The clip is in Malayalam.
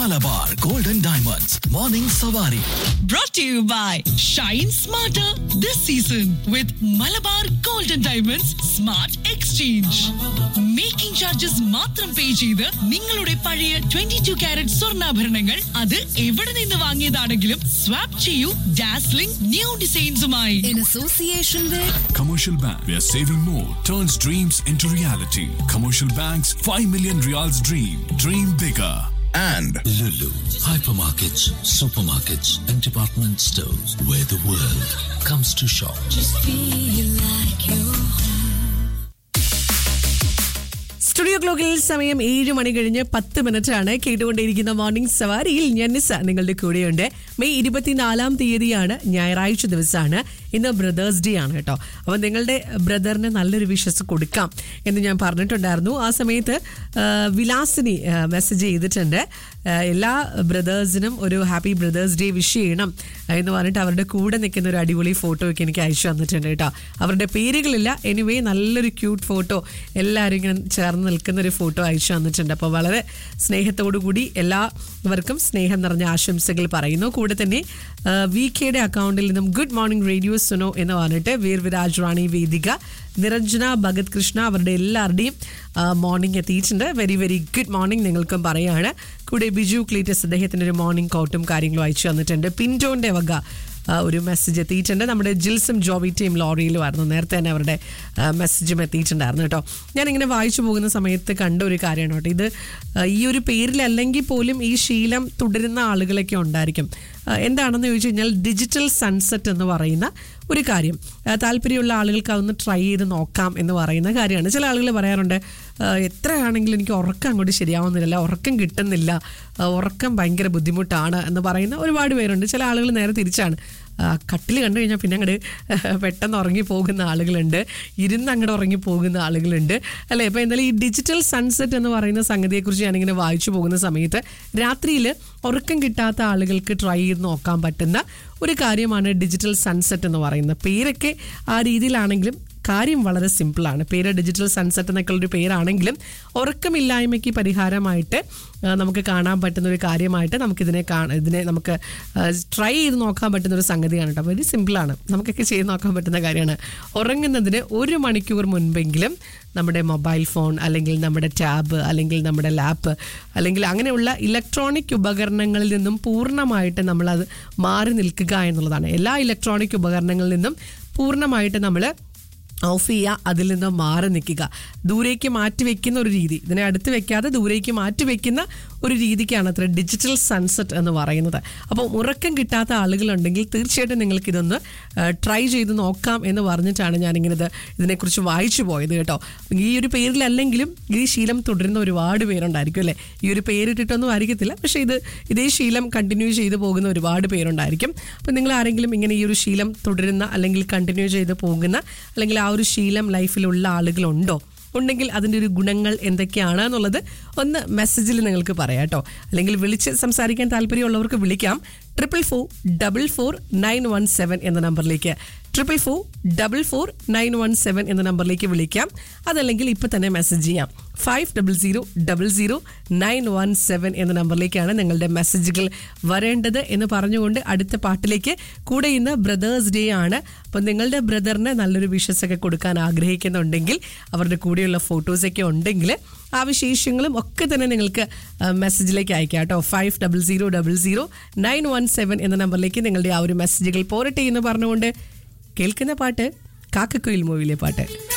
Malabar golden diamonds morning Savari brought to you by Shine Smarter this season with Malabar Golden Diamonds Smart Exchange. Making charges മാത്രം പേ ചെയ്ത് നിങ്ങളുടെ പഴയ ട്വന്റി ടു കാരറ്റ് സ്വർണ്ണാഭരണങ്ങൾ അത് എവിടെ നിന്ന് വാങ്ങിയതാണെങ്കിലും സ്വാപ്പ് ചെയ്യൂ ഡാസ്ലിംഗ് ന്യൂ ഡിസൈൻസുമായി in association with Commercial Bank, where saving more turns dreams into reality. Commercial Bank's 5 million reals dream. Dream bigger. and Lulu, hypermarkets, supermarkets, and department stores where the world comes to shop. Studio ക്ലോക്കിൽ സമയം ഏഴ് മണി കഴിഞ്ഞ് പത്ത് മിനിറ്റ് ആണ് കേട്ടുകൊണ്ടിരിക്കുന്ന മോർണിംഗ് സവാരിയിൽ ഞാൻ നിസ നിങ്ങളുടെ കൂടെയുണ്ട് മെയ് ഇരുപത്തിനാലാം തീയതിയാണ് ഞായറാഴ്ച ദിവസമാണ് ഇന്ന് ബ്രദേഴ്സ് ഡേ ആണ് കേട്ടോ അപ്പോൾ നിങ്ങളുടെ ബ്രദറിന് നല്ലൊരു വിഷസ് കൊടുക്കാം എന്ന് ഞാൻ പറഞ്ഞിട്ടുണ്ടായിരുന്നു ആ സമയത്ത് ആ, വിലാസിനി മെസ്സേജ് ചെയ്തിട്ടുണ്ട് ആ, എല്ലാ ബ്രദേഴ്സിനും ഒരു ഹാപ്പി ബ്രദേഴ്സ് ഡേ വിഷ് ചെയ്യണം എന്ന് പറഞ്ഞിട്ട് അവരുടെ കൂടെ നിൽക്കുന്ന ഒരു അടിപൊളി ഫോട്ടോ ഒക്കെ എനിക്ക് അയച്ചു തന്നിട്ടുണ്ട് കേട്ടോ അവരുടെ പേരുകളില്ല എനിവേ നല്ലൊരു ക്യൂട്ട് ഫോട്ടോ എല്ലാവരും ഇങ്ങനെ ചേർന്ന് നിൽക്കുന്ന ഒരു ഫോട്ടോ അയച്ചു തന്നിട്ടുണ്ട് അപ്പോൾ വളരെ സ്നേഹത്തോടു കൂടി എല്ലാവർക്കും സ്നേഹം നിറഞ്ഞ ആശംസകൾ പറയുന്നു കൂടെ തന്നെ വി കെയുടെ അക്കൗണ്ടിൽ നിന്നും ഗുഡ് മോർണിംഗ് റേഡിയോ സുനോ എന്ന് പറഞ്ഞിട്ട് വീർ വിരാജ് റാണി വേദിക നിരഞ്ജന ഭഗത് കൃഷ്ണ അവരുടെ എല്ലാവരുടെയും മോർണിംഗ് എത്തിയിട്ടുണ്ട് വെരി വെരി ഗുഡ് മോർണിംഗ് നിങ്ങൾക്കും പറയാണ് കൂടെ ബിജു ക്ലീറ്റസ് അദ്ദേഹത്തിൻ്റെ ഒരു മോർണിംഗ് കോട്ടും കാര്യങ്ങളും അയച്ചു തന്നിട്ടുണ്ട് പിൻറ്റോൻ്റെ വക ആ, ഒരു മെസ്സേജ് എത്തിയിട്ടുണ്ട് നമ്മുടെ ജിൽസും ജോബിറ്റയും ലോറിയിലുമായിരുന്നു നേരത്തെ തന്നെ അവരുടെ ആ, മെസ്സേജും എത്തിയിട്ടുണ്ടായിരുന്നു കേട്ടോ ഞാനിങ്ങനെ വായിച്ചു പോകുന്ന സമയത്ത് കണ്ട ഒരു കാര്യമാണ് കേട്ടോ ഇത് ആ, ഈ ഒരു പേരിലല്ലെങ്കിൽ പോലും ഈ ശീലം തുടരുന്ന ആളുകളൊക്കെ ഉണ്ടായിരിക്കും ആ, എന്താണെന്ന് ചോദിച്ചു കഴിഞ്ഞാൽ ഡിജിറ്റൽ സൺസെറ്റ് എന്ന് പറയുന്ന ഒരു കാര്യം ആ, താല്പര്യമുള്ള ആളുകൾക്ക് അതൊന്ന് ട്രൈ ചെയ്ത് നോക്കാം എന്ന് പറയുന്ന കാര്യമാണ് ചില ആളുകൾ പറയാറുണ്ട് ആ, എത്രയാണെങ്കിലും എനിക്ക് ഉറക്കം അങ്ങോട്ട് ശരിയാവുന്നില്ല ഉറക്കം കിട്ടുന്നില്ല ആ, ഉറക്കം ഭയങ്കര ബുദ്ധിമുട്ടാണ് എന്ന് പറയുന്ന ഒരുപാട് പേരുണ്ട് ചില ആളുകൾ നേരെ തിരിച്ചാണ് കട്ടിൽ കണ്ടു കഴിഞ്ഞാൽ പിന്നെ അങ്ങോട്ട് പെട്ടെന്ന് ഉറങ്ങി പോകുന്ന ആളുകളുണ്ട് ഇരുന്ന് അങ്ങോട്ട് ഉറങ്ങി പോകുന്ന ആളുകളുണ്ട് അല്ലേ ഇപ്പോൾ എന്തായാലും ഈ ഡിജിറ്റൽ സൺസെറ്റ് എന്ന് പറയുന്ന സംഗതിയെക്കുറിച്ച് ഞാനിങ്ങനെ വായിച്ചു പോകുന്ന സമയത്ത് രാത്രിയിൽ ഉറക്കം കിട്ടാത്ത ആളുകൾക്ക് ട്രൈ ചെയ്ത് നോക്കാൻ പറ്റുന്ന ഒരു കാര്യമാണ് ഡിജിറ്റൽ സൺസെറ്റ് എന്ന് പറയുന്നത് പേരൊക്കെ ആ രീതിയിലാണെങ്കിലും കാര്യം വളരെ സിമ്പിളാണ് പേര് ഡിജിറ്റൽ സൺസെറ്റ് എന്നൊക്കെ ഒരു പേരാണെങ്കിലും ഉറക്കമില്ലായ്മയ്ക്ക് പരിഹാരമായിട്ട് ആ, നമുക്ക് കാണാൻ പറ്റുന്ന ഒരു കാര്യമായിട്ട് നമുക്കിതിനെ കാണ ഇതിനെ നമുക്ക് ട്രൈ ചെയ്ത് നോക്കാൻ പറ്റുന്ന ഒരു സംഗതിയാണ് കേട്ടോ വെരി സിമ്പിളാണ് നമുക്കൊക്കെ ചെയ്ത് നോക്കാൻ പറ്റുന്ന കാര്യമാണ് ഉറങ്ങുന്നതിന് ഒരു മണിക്കൂർ മുൻപെങ്കിലും നമ്മുടെ മൊബൈൽ ഫോൺ അല്ലെങ്കിൽ നമ്മുടെ ടാബ് അല്ലെങ്കിൽ നമ്മുടെ ലാപ്പ് അല്ലെങ്കിൽ അങ്ങനെയുള്ള ഇലക്ട്രോണിക് ഉപകരണങ്ങളിൽ നിന്നും പൂർണ്ണമായിട്ട് നമ്മളത് മാറി നിൽക്കുക എന്നുള്ളതാണ് എല്ലാ ഇലക്ട്രോണിക് ഉപകരണങ്ങളിൽ നിന്നും പൂർണ്ണമായിട്ട് നമ്മൾ ഓഫ് ചെയ്യുക അതിൽ നിന്ന് മാറി നിൽക്കുക ദൂരേക്ക് മാറ്റി വെക്കുന്ന ഒരു രീതി ഇതിനെ അടുത്ത് വെക്കാതെ ദൂരേക്ക് മാറ്റി വെക്കുന്ന ഒരു രീതിക്കാണ് അത്ര ഡിജിറ്റൽ സൺസെറ്റ് എന്ന് പറയുന്നത് അപ്പോൾ ഉറക്കം കിട്ടാത്ത ആളുകളുണ്ടെങ്കിൽ തീർച്ചയായിട്ടും നിങ്ങൾക്ക് ഇതൊന്ന് ട്രൈ ചെയ്ത് നോക്കാം എന്ന് പറഞ്ഞിട്ടാണ് ഞാനിങ്ങനെ ഇത് ഇതിനെക്കുറിച്ച് വായിച്ചു പോയത് കേട്ടോ ഈ ഒരു പേരിലല്ലെങ്കിലും ഈ ശീലം തുടരുന്ന ഒരുപാട് പേരുണ്ടായിരിക്കും അല്ലേ ഈ ഒരു പേരിട്ടിട്ടൊന്നും ആയിരിക്കത്തില്ല പക്ഷേ ഇത് ഇതേ ശീലം കണ്ടിന്യൂ ചെയ്ത് പോകുന്ന ഒരുപാട് പേരുണ്ടായിരിക്കും അപ്പം നിങ്ങൾ ആരെങ്കിലും ഇങ്ങനെ ഈ ഒരു ശീലം തുടരുന്ന അല്ലെങ്കിൽ കണ്ടിന്യൂ ചെയ്ത് പോകുന്ന അല്ലെങ്കിൽ ആ ഒരു ശീലം ലൈഫിലുള്ള ആളുകളുണ്ടോ ഉണ്ടെങ്കിൽ അതിൻ്റെ ഒരു ഗുണങ്ങൾ എന്തൊക്കെയാണ് എന്നുള്ളത് ഒന്ന് മെസ്സേജിൽ നിങ്ങൾക്ക് പറയാം കേട്ടോ അല്ലെങ്കിൽ വിളിച്ച് സംസാരിക്കാൻ താല്പര്യമുള്ളവർക്ക് വിളിക്കാം triple four double four nine one seven എന്ന നമ്പറിലേക്ക് triple four double four nine one seven എന്ന നമ്പറിലേക്ക് വിളിക്കാം അതല്ലെങ്കിൽ ഇപ്പം തന്നെ മെസ്സേജ് ചെയ്യാം five double zero double zero nine one seven എന്ന നമ്പറിലേക്കാണ് നിങ്ങളുടെ മെസ്സേജുകൾ വരേണ്ടത് എന്ന് പറഞ്ഞുകൊണ്ട് അടുത്ത പാട്ടിലേക്ക് കൂടെ ഇന്ന് ബ്രദേഴ്സ് ഡേ ആണ് അപ്പം നിങ്ങളുടെ ബ്രദറിന് നല്ലൊരു വിഷസ് ഒക്കെ കൊടുക്കാൻ ആഗ്രഹിക്കുന്നുണ്ടെങ്കിൽ അവരുടെ കൂടെയുള്ള ഫോട്ടോസൊക്കെ ഉണ്ടെങ്കിൽ ആ വിശേഷങ്ങളും ഒക്കെ തന്നെ നിങ്ങൾക്ക് ആ, മെസ്സേജിലേക്ക് അയക്കാം കേട്ടോ five double zero double zero nine one seven എന്ന നമ്പറിലേക്ക് നിങ്ങളുടെ ആ ഒരു മെസ്സേജുകൾ പോരട്ടെ എന്ന് പറഞ്ഞുകൊണ്ട് കേൾക്കുന്ന പാട്ട് കാക്കക്കുയിൽ മൂവിയിലെ പാട്ട്